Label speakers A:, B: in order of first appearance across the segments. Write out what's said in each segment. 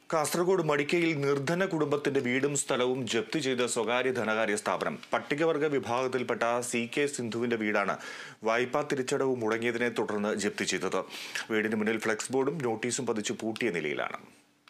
A: കാസർഗോഡ് മടിക്കയിൽ നിർധന കുടുംബത്തിന്റെ വീടും സ്ഥലവും ജപ്തി ചെയ്ത സ്വകാര്യ ധനകാര്യ സ്ഥാപനം പട്ടികവർഗ വിഭാഗത്തിൽപ്പെട്ട സി കെ സിന്ധുവിന്റെ വീടാണ് വായ്പാ തിരിച്ചടവ് മുടങ്ങിയതിനെ തുടർന്ന് ജപ്തി ചെയ്തത് വീടിന് മുന്നിൽ ഫ്ലെക്സ് ബോർഡും നോട്ടീസും പതിച്ചു പൂട്ടിയ നിലയിലാണ്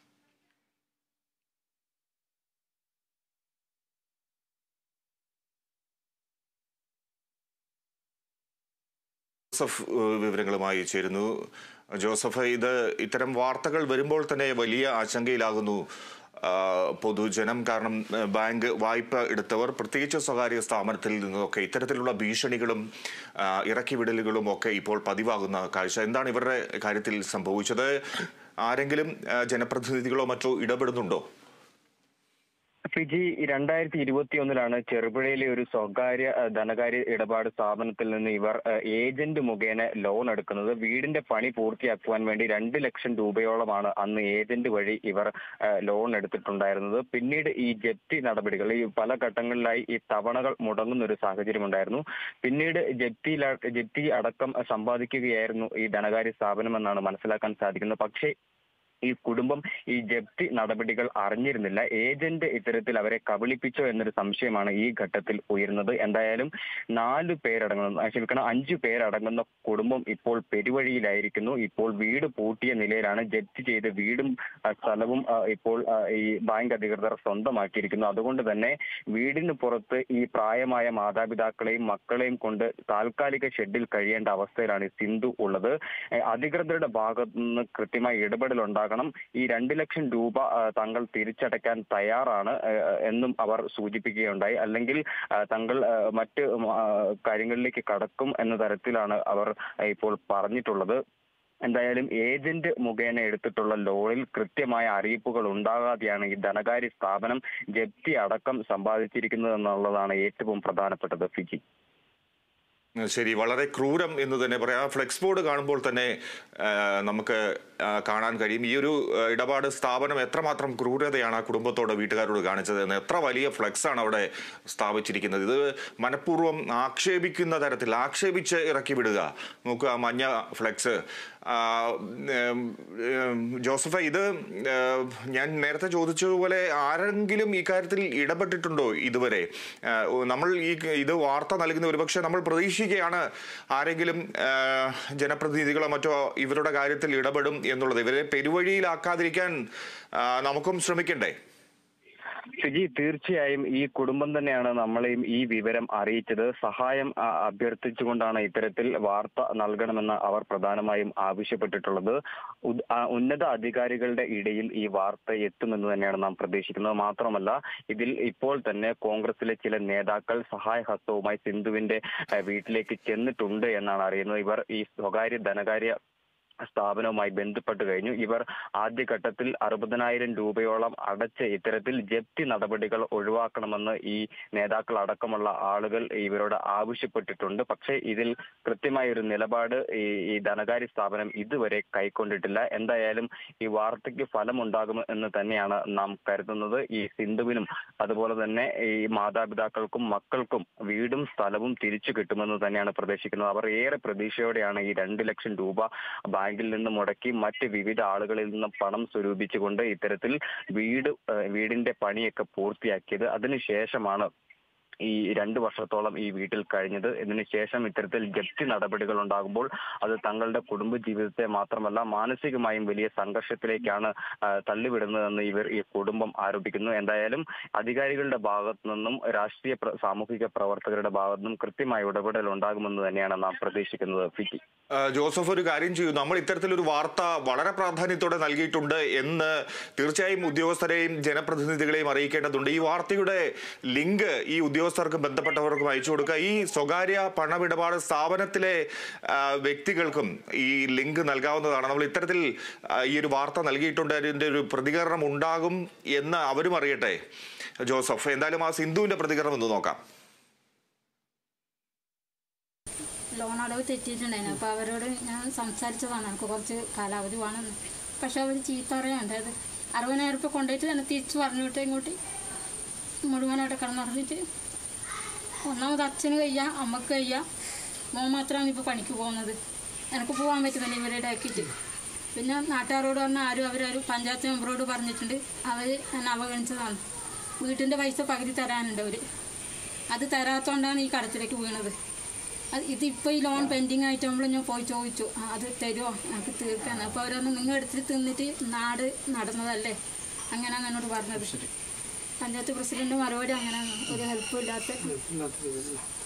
A: ജോസഫ് ഏഹ്, വിവരങ്ങളുമായി ചേരുന്നു ജോസഫ് ഇത് ഇത്തരം വാർത്തകൾ വരുമ്പോൾ തന്നെ വലിയ ആശങ്കയിലാകുന്നു ആ, പൊതുജനം കാരണം ഏഹ്, ബാങ്ക് വായ്പ എടുത്തവർ പ്രത്യേകിച്ച് സ്വകാര്യ സ്ഥാപനത്തിൽ നിന്നൊക്കെ ഇത്തരത്തിലുള്ള ഭീഷണികളും ആ, ഇറക്കിവിടലുകളും ഒക്കെ ഇപ്പോൾ പതിവാകുന്ന കാഴ്ച എന്താണ് ഇവരുടെ കാര്യത്തിൽ സംഭവിച്ചത് ആരെങ്കിലും ആ, ജനപ്രതിനിധികളോ മറ്റോ ഇടപെടുന്നുണ്ടോ
B: ഫിജി രണ്ടായിരത്തി ഇരുപത്തി ഒന്നിലാണ് ചെറുപുഴയിലെ ഒരു സ്വകാര്യ അഹ്, ധനകാര്യ ഇടപാട് സ്ഥാപനത്തിൽ നിന്ന് ഇവർ അഹ്, ഏജന്റ് മുഖേന ലോൺ എടുക്കുന്നത് വീടിന്റെ പണി പൂർത്തിയാക്കുവാൻ വേണ്ടി രണ്ട് ലക്ഷം രൂപയോളമാണ് അന്ന് ഏജന്റ് വഴി ഇവർ അഹ്, ലോൺ എടുത്തിട്ടുണ്ടായിരുന്നത് പിന്നീട് ഈ ജപ്തി നടപടികൾ ഈ പല ഘട്ടങ്ങളിലായി ഈ തവണകൾ മുടങ്ങുന്ന ഒരു സാഹചര്യം ഉണ്ടായിരുന്നു പിന്നീട് ജപ്തിയിൽ ജപ്തി അടക്കം സമ്പാദിക്കുകയായിരുന്നു ഈ ധനകാര്യ സ്ഥാപനം എന്നാണ് മനസ്സിലാക്കാൻ സാധിക്കുന്നത് പക്ഷേ ഈ കുടുംബം ഈ ജപ്തി നടപടികൾ അറിഞ്ഞിരുന്നില്ല ഏജന്റ് ഇത്തരത്തിൽ അവരെ കബളിപ്പിച്ചോ എന്നൊരു സംശയമാണ് ഈ ഘട്ടത്തിൽ ഉയരുന്നത് എന്തായാലും നാല് പേരടങ്ങുന്ന ആ, ക്ഷമിക്കണം അഞ്ചു പേരടങ്ങുന്ന കുടുംബം ഇപ്പോൾ പെരുവഴിയിലായിരിക്കുന്നു ഇപ്പോൾ വീട് പൂട്ടിയ നിലയിലാണ് ജപ്തി ചെയ്ത് വീടും ആ, സ്ഥലവും ആ, ഇപ്പോൾ ആ, ഈ ബാങ്ക് അധികൃതർ സ്വന്തമാക്കിയിരിക്കുന്നു അതുകൊണ്ട് തന്നെ വീടിന് പുറത്ത് ഈ പ്രായമായ മാതാപിതാക്കളെയും മക്കളെയും കൊണ്ട് താൽക്കാലിക ഷെഡിൽ കഴിയേണ്ട അവസ്ഥയിലാണ് ഈ സിന്ധു ഉള്ളത് ഏഹ് അധികൃതരുടെ ഭാഗത്തു നിന്ന് കൃത്യമായ ഇടപെടൽ ഉണ്ടാകണം ഈ രണ്ട് ലക്ഷം രൂപ ആ, തങ്ങൾ തിരിച്ചടയ്ക്കാൻ തയ്യാറാണ് ഏഹ് എന്നും അവർ സൂചിപ്പിക്കുകയുണ്ടായി അല്ലെങ്കിൽ ആ, തങ്ങൾ ആ, മറ്റ് ആ, കാര്യങ്ങളിലേക്ക് കടക്കും എന്ന തരത്തിലാണ് അവർ ഇപ്പോൾ പറഞ്ഞിട്ടുള്ളത് എന്തായാലും ഏജന്റ് മുഖേന എടുത്തിട്ടുള്ള ലോണിൽ കൃത്യമായ അറിയിപ്പുകൾ ഉണ്ടാകാതെയാണ് ഈ ധനകാര്യ സ്ഥാപനം ജപ്തി അടക്കം സമ്പാദിച്ചിരിക്കുന്നത് എന്നുള്ളതാണ് ഏറ്റവും പ്രധാനപ്പെട്ടത് ഫിജി
A: ശരി വളരെ ക്രൂരം എന്ന് തന്നെ പറയാം ആ ഫ്ലെക്സ് ബോർഡ് കാണുമ്പോൾ തന്നെ ആ, നമുക്ക് ആ, കാണാൻ കഴിയും ഈ ഒരു ആ, ഇടപാട് സ്ഥാപനം എത്രമാത്രം ക്രൂരതയാണ് ആ കുടുംബത്തോട് വീട്ടുകാരോട് കാണിച്ചത് എന്ന് എത്ര വലിയ ഫ്ലെക്സ് ആണ് അവിടെ സ്ഥാപിച്ചിരിക്കുന്നത് ഇത് മനഃപൂർവ്വം ആക്ഷേപിക്കുന്ന തരത്തിൽ ആക്ഷേപിച്ച് ഇറക്കി വിടുക നോക്കുക ആ മഞ്ഞ ഫ്ലെക്സ് ആ, ഉം, ഉം, ജോസഫ് ഇത് ആ, ഞാൻ നേരത്തെ ചോദിച്ചതുപോലെ ആരെങ്കിലും ഈ കാര്യത്തിൽ ഇടപെട്ടിട്ടുണ്ടോ ഇതുവരെ ആ, നമ്മൾ ഈ ഇത് വാർത്ത നൽകുന്ന ഒരുപക്ഷെ നമ്മൾ പ്രതീക്ഷിക്കുകയാണ് ആരെങ്കിലും ആ, ജനപ്രതിനിധികളോ മറ്റോ ഇവരുടെ കാര്യത്തിൽ ഇടപെടും എന്നുള്ളത് ഇവരെ പെരുവഴിയിലാക്കാതിരിക്കാൻ ആ, നമുക്കും ശ്രമിക്കണ്ടേ
B: ഫിജി തീർച്ചയായും ഈ കുടുംബം തന്നെയാണ് നമ്മളെയും ഈ വിവരം അറിയിച്ചത് സഹായം ആ, അഭ്യർത്ഥിച്ചുകൊണ്ടാണ് ഇത്തരത്തിൽ വാർത്ത നൽകണമെന്ന് അവർ പ്രധാനമായും ആവശ്യപ്പെട്ടിട്ടുള്ളത് ഉദ്- ആ, ഉന്നത അധികാരികളുടെ ഇടയിൽ ഈ വാർത്ത എത്തുമെന്ന് തന്നെയാണ് നാം പ്രതീക്ഷിക്കുന്നത് മാത്രമല്ല ഇതിൽ ഇപ്പോൾ തന്നെ കോൺഗ്രസിലെ ചില നേതാക്കൾ സഹായഹസ്തവുമായി സിന്ധുവിന്റെ ആ, വീട്ടിലേക്ക് ചെന്നിട്ടുണ്ട് എന്നാണ് അറിയുന്നത് ഇവർ ഈ സ്വകാര്യ ധനകാര്യ സ്ഥാപനവുമായി ബന്ധപ്പെട്ട് കഴിഞ്ഞു ഇവർ ആദ്യഘട്ടത്തിൽ അറുപതിനായിരം രൂപയോളം അടച്ച് ഇത്തരത്തിൽ ജപ്തി നടപടികൾ ഒഴിവാക്കണമെന്ന് ഈ നേതാക്കൾ അടക്കമുള്ള ആളുകൾ ഇവരോട് ആവശ്യപ്പെട്ടിട്ടുണ്ട് പക്ഷേ ഇതിൽ കൃത്യമായ ഒരു നിലപാട് ഈ ഈ ധനകാര്യ സ്ഥാപനം ഇതുവരെ കൈക്കൊണ്ടിട്ടില്ല എന്തായാലും ഈ വാർത്തയ്ക്ക് ഫലമുണ്ടാകും എന്ന് തന്നെയാണ് നാം കരുതുന്നത് ഈ സിന്ധുവിനും അതുപോലെ തന്നെ ഈ മാതാപിതാക്കൾക്കും മക്കൾക്കും വീടും സ്ഥലവും തിരിച്ചു കിട്ടുമെന്ന് തന്നെയാണ് പ്രതീക്ഷിക്കുന്നത് അവർ ഏറെ പ്രതീക്ഷയോടെയാണ് ഈ രണ്ട് ലക്ഷം രൂപ ബാങ്കിൽ നിന്ന് മുടക്കി മറ്റ് വിവിധ ആളുകളിൽ നിന്ന് പണം സ്വരൂപിച്ചുകൊണ്ട് ഇത്തരത്തിൽ വീട് ഏഹ് വീടിന്റെ പണിയൊക്കെ പൂർത്തിയാക്കിയത് അതിനുശേഷമാണ് ഈ രണ്ട് വർഷത്തോളം ഈ വീട്ടിൽ കഴിഞ്ഞത് ഇതിനു ശേഷം ഇത്തരത്തിൽ ജപ്തി നടപടികൾ ഉണ്ടാകുമ്പോൾ അത് തങ്ങളുടെ കുടുംബ ജീവിതത്തെ മാത്രമല്ല മാനസികമായും വലിയ സംഘർഷത്തിലേക്കാണ് ആ, തള്ളിവിടുന്നതെന്ന് ഇവർ ഈ കുടുംബം ആരോപിക്കുന്നു എന്തായാലും അധികാരികളുടെ ഭാഗത്തു നിന്നും രാഷ്ട്രീയ പ്ര- സാമൂഹിക പ്രവർത്തകരുടെ ഭാഗത്തു നിന്നും കൃത്യമായ ഇടപെടൽ ഉണ്ടാകുമെന്ന് തന്നെയാണ് നാം പ്രതീക്ഷിക്കുന്നത് ഫിജി
A: ആ, ജോസഫ് ഒരു കാര്യം ചെയ്യൂ നമ്മൾ ഇത്തരത്തിലൊരു വാർത്ത വളരെ പ്രാധാന്യത്തോടെ നൽകിയിട്ടുണ്ട് എന്ന് തീർച്ചയായും ഉദ്യോഗസ്ഥരെയും ജനപ്രതിനിധികളെയും അറിയിക്കേണ്ടതുണ്ട് ഈ വാർത്തയുടെ ലിങ്ക് ഈ ഉദ്യോഗസ്ഥർക്കും ബന്ധപ്പെട്ടവർക്കും അയച്ചു കൊടുക്കുക ഈ സ്വകാര്യ പണമിടപാട് സ്ഥാപനത്തിലെ ആ, വ്യക്തികൾക്കും ഈ ലിങ്ക് നൽകാവുന്നതാണ് നമ്മൾ ഇത്തരത്തിൽ ആ, ഈ ഒരു വാർത്ത നൽകിയിട്ടുണ്ട് അതിന്റെ ഒരു പ്രതികരണം ഉണ്ടാകും എന്ന് അവരും അറിയട്ടെ ജോസഫ് എന്തായാലും ആ സിന്ധുവിന്റെ പ്രതികരണം ഒന്ന് നോക്കാം
C: ലോൺ അടവ് തെറ്റിയിട്ടുണ്ടായിരുന്നു അപ്പോൾ അവരോട് ഞാൻ സംസാരിച്ചതാണ് എനിക്ക് കുറച്ച് കാലാവധി വേണമെന്ന് പക്ഷെ അവർ ചീത്ത പറയാണ്ടായത് അറുപതിനായിരം റുപ്യ കൊണ്ടുപോയിട്ട് തന്നെ തിരിച്ച് പറഞ്ഞു വിട്ട് ഇങ്ങോട്ട് മുഴുവനായിട്ട് കിടന്നുറങ്ങിയിട്ട് ഒന്നാമത് അച്ഛന് കഴിയ അമ്മക്ക് കഴിയ മോൻ മാത്രമാണ് ഇപ്പോൾ പണിക്ക് പോകുന്നത് എനിക്ക് പോകാൻ പറ്റുന്നില്ല ഇവരുടെ ആക്കിയിട്ട് പിന്നെ നാട്ടുകാരോട് പറഞ്ഞാൽ ആരും അവരൊരു പഞ്ചായത്ത് മെമ്പറോട് പറഞ്ഞിട്ടുണ്ട് അവർ എന്നെ അവഗണിച്ചതാണ് വീട്ടിൻ്റെ പൈസ പകുതി തരാനുണ്ട് അവർ അത് തരാത്തോണ്ടാണ് ഈ കടത്തിലേക്ക് വീണത് അത് ഇതിപ്പോൾ ഈ ലോൺ പെൻഡിങ് ആയിട്ടാകുമ്പോൾ ഞാൻ പോയി ചോദിച്ചു "ആ, അത് തരുമോ എനിക്ക് തീർക്കാൻ അപ്പോൾ അവരൊന്ന് നിങ്ങൾ എടുത്തിട്ട് തിന്നിട്ട് നാട് നടന്നതല്ലേ അങ്ങനെയാണ് എന്നോട് പറഞ്ഞത് പഞ്ചായത്ത് പ്രസിഡന്റ് മറുപടി അങ്ങനെ ഒരു ഹെൽപ്പും ഇല്ലാത്ത
D: ഇല്ലാത്ത രീതിയിൽ